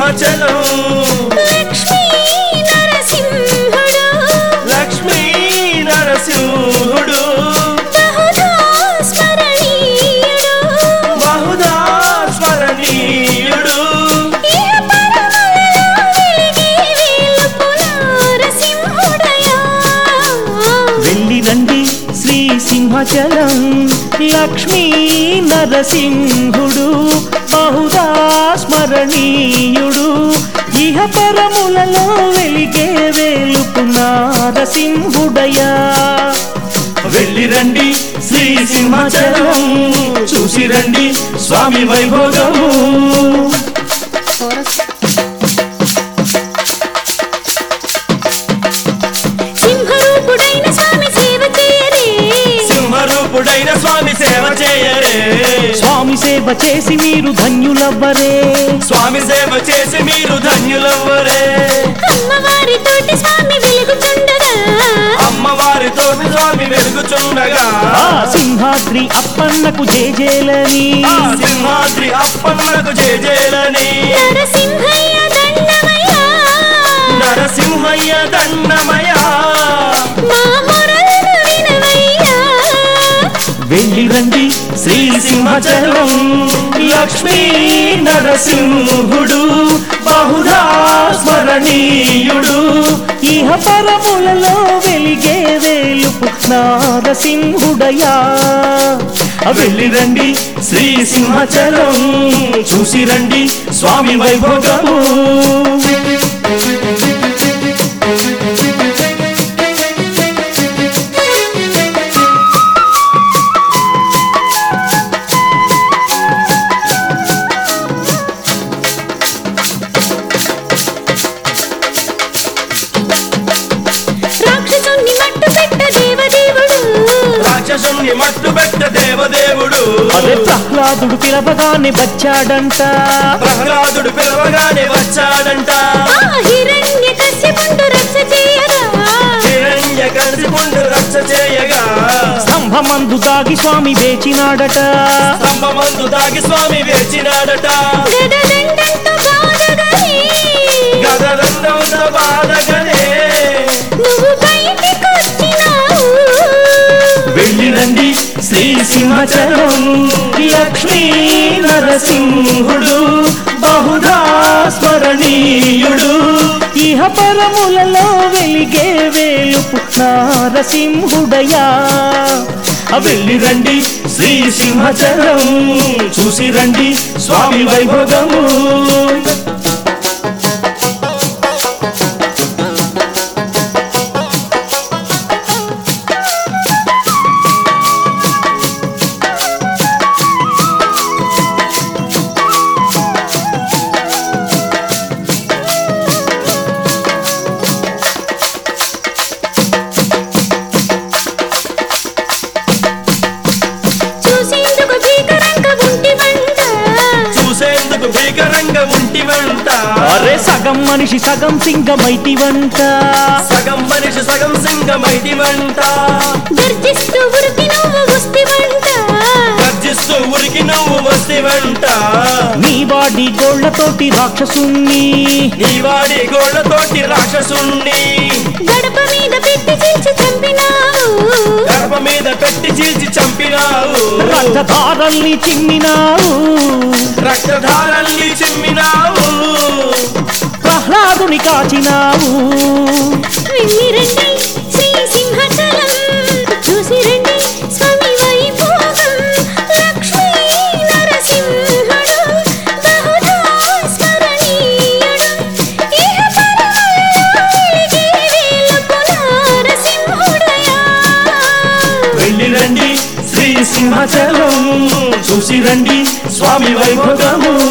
సింహాచలం లక్ష్మీ నరసింహుడు లక్ష్మీ నరసింహుడు బహుదా స్మరణీయుడు బహుదా స్మరణీయుడు ఇహ పరములలో వెలిగే వేలుపు నరసింహుడయా వెళ్ళి రండి శ్రీ సింహాచలం లక్ష్మీ నరసింహుడు బహుదా స్మరణీయుడు ఇహ పరములలో వెలిగే వేలుపు నారసింహుడయా వెళ్ళి రండి శ్రీ సింహాచలం చూసి రండి స్వామి వైభోగము సింహరూపుడైన స్వామి సేవ చేయరే సింహరూపుడైన స్వామి సేవ చేయరే స్వామి సేవ చేసి మీరు ధన్యులవ్వరే స్వామి సేవ చేసి మీరు ధన్యులవ్వరే అమ్మవారితోటి స్వామి వెలుగుచుండగా అమ్మవారితో స్వామి వెలుగుచుండగా ఆ సింహాద్రి అప్పన్నకు జేజేలని ఆ సింహాద్రి అప్పన్నకు జేజేలని నరసింహయ్య దండమయ్య నరసింహయ్య దండమయ మా మొరలను వినవయ్యా వెళ్ళి రండి శ్రీ సింహాచలం లక్ష్మీ నరసింహుడు బహుధా స్మరణీయుడు ఇహ పరములలో వెలిగే వేలుపు నారసింహుడయా వెళ్ళి రండి శ్రీ సింహాచలం చూసి రండి స్వామి వైభోగము రాక్షసుని మట్టు పెట్ట దేవదేవుడు రాక్షసుని మట్టు పెట్ట దేవదేవుడు అదే ప్రహ్లాదుడు పిలవగానే వచ్చాడంట ప్రహ్లాదుడు పిలవగానే వచ్చాడంట ఆ హిరణ్య కశ్యపుండు రక్ష చేయగా హిరణ్య కలిసి ముందు రక్ష చేయగా స్తంభమందు దాగి స్వామి వేచినాడట స్తంభమందు దాగి స్వామి వేచినాడట గదదండంతో బాధగని గదరందంతో బాధగనే నువ్వు బయటికొచ్చినావు వెళ్ళి రండి శ్రీ సింహాచలం లక్ష్మీ నరసింహుడు బహుధా స్మరణీయుడు ఇహ పరములలో వెలిగే వేలుపు నారసింహుడయా వెళ్ళి రండి శ్రీ సింహాచలం చూసి రండి స్వామి వైభోగము చూసేందుకు భీకరంగా ఉంటి వంట చూసేందుకు భీకరంగా ఉంటి వెంట అరే సగం మనిషి సగం సింగమైటి వంట సగం మనిషి సగం సింగమైటి వెంట గర్జిస్తూ ఉరికి నువ్వు వస్తి వంట గర్జిస్తూ ఉరికి నువ్వు వస్తే వెంట నీ వాడి గోళ్లతోటి రాక్షసుణ్ణి నీ వాడి గోళ్లతోటి రాక్షసుణ్ణి గడప మీద పెట్టి చీల్చి చంపినావు గర్భ మీద పెట్టి చీల్చి చంపినావు రక్తధారల్ని చిమ్మినావు రక్తధారల్ని చిమ్మినావు ప్రహ్లాదుని కాచినావు వెళ్ళి రండి శ్రీ సింహాచలం చూసి రండి స్వామి వైభోగం లక్ష్మీ నరసింహుడు బహుధా స్మరణీయుడు ఇహ పరములలో వెలిగే వేలుపు నరసింహుడయా వెళ్ళి రండి శ్రీ సింహాచలం చూసి రండి స్వామి వైభోగము